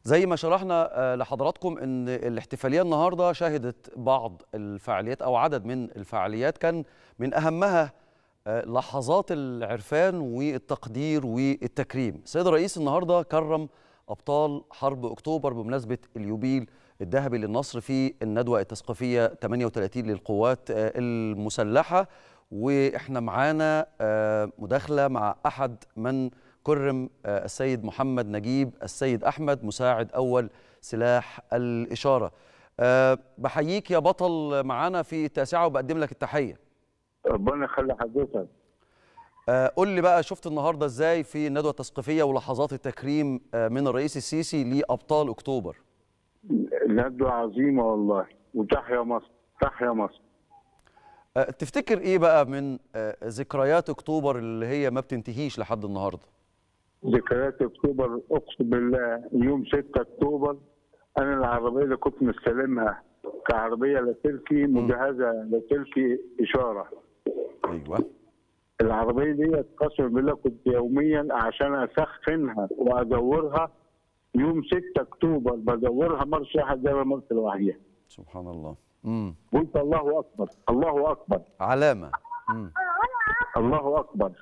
زي ما شرحنا لحضراتكم ان الاحتفاليه النهارده شهدت بعض الفعاليات او عدد من الفعاليات كان من اهمها لحظات العرفان والتقدير والتكريم. السيد الرئيس النهارده كرم ابطال حرب اكتوبر بمناسبه اليوبيل الذهبي للنصر في الندوه التثقيفيه 38 للقوات المسلحه واحنا معانا مداخله مع احد من كرم السيد محمد نجيب السيد احمد مساعد اول سلاح الاشاره بحييك يا بطل معانا في التاسعه وبقدم لك التحيه ربنا يخلي حضرتك قول لي بقى شفت النهارده ازاي في الندوه التثقيفيه ولحظات التكريم من الرئيس السيسي لابطال اكتوبر ندوه عظيمه والله وتحيا مصر تحيا مصر تفتكر ايه بقى من ذكريات اكتوبر اللي هي ما بتنتهيش لحد النهارده ذكريات اكتوبر اقسم بالله يوم 6 اكتوبر انا العربيه اللي كنت مستلمها كعربيه لاسلكي مجهزه لاسلكي اشاره ايوه العربيه دي قسما بالله كنت يوميا عشان اسخنها وادورها يوم 6 اكتوبر بدورها مرش واحد زي ما مرش لوحديها سبحان الله امم قلت الله اكبر الله اكبر علامه امم الله اكبر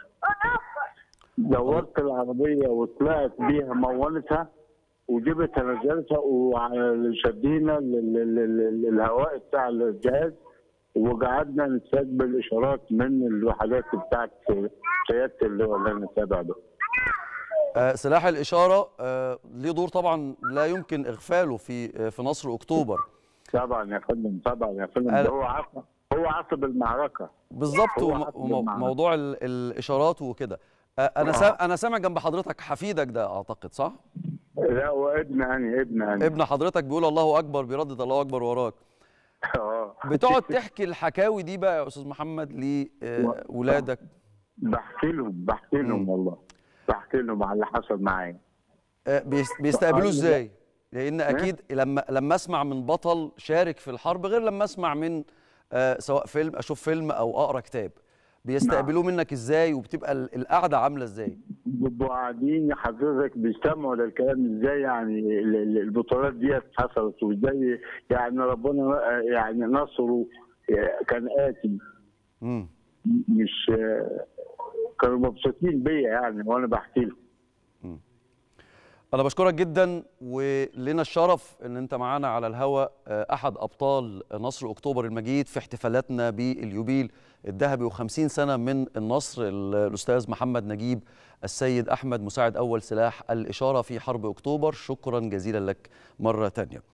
دورت العربيه وطلعت بيها مونتها وجبتها نزلتها وشدينا الهواء بتاع الجهاز وقعدنا نستقبل اشارات من الوحدات بتاعت سياده اللواء اللي انا تابع ده. آه سلاح الاشاره آه ليه دور طبعا لا يمكن اغفاله في آه في نصر اكتوبر. طبعا يا فندم طبعا يا فندم أنا... هو عصب هو عصب المعركه. بالظبط وموضوع الاشارات وكده. انا سام... انا سامع جنب حضرتك حفيدك ده اعتقد صح؟ لا هو ابن يعني ابن يعني ابن حضرتك بيقول الله اكبر بيردد الله اكبر وراك اه بتقعد تحكي الحكاوي دي بقى يا استاذ محمد لاولادك بحكي لهم بحكي لهم والله بحكي لهم على اللي حصل معايا بيستقبلوه ازاي؟ لان اكيد لما لما اسمع من بطل شارك في الحرب غير لما اسمع من سواء فيلم اشوف فيلم او اقرا كتاب بيستقبلوه منك ازاي وبتبقى القعده عامله ازاي؟ بيبقوا قاعدين حضرتك بيستمعوا للكلام ازاي يعني البطولات ديت حصلت وازاي يعني ربنا يعني نصره كان اتي امم مش كانوا مبسوطين بيا يعني وانا بحكي لهم أنا بشكرك جدا ولنا الشرف إن أنت معانا على الهواء أحد أبطال نصر أكتوبر المجيد في احتفالاتنا باليوبيل الذهبي و50 سنة من النصر الأستاذ محمد نجيب السيد أحمد مساعد أول سلاح الإشارة في حرب أكتوبر شكرا جزيلا لك مرة تانية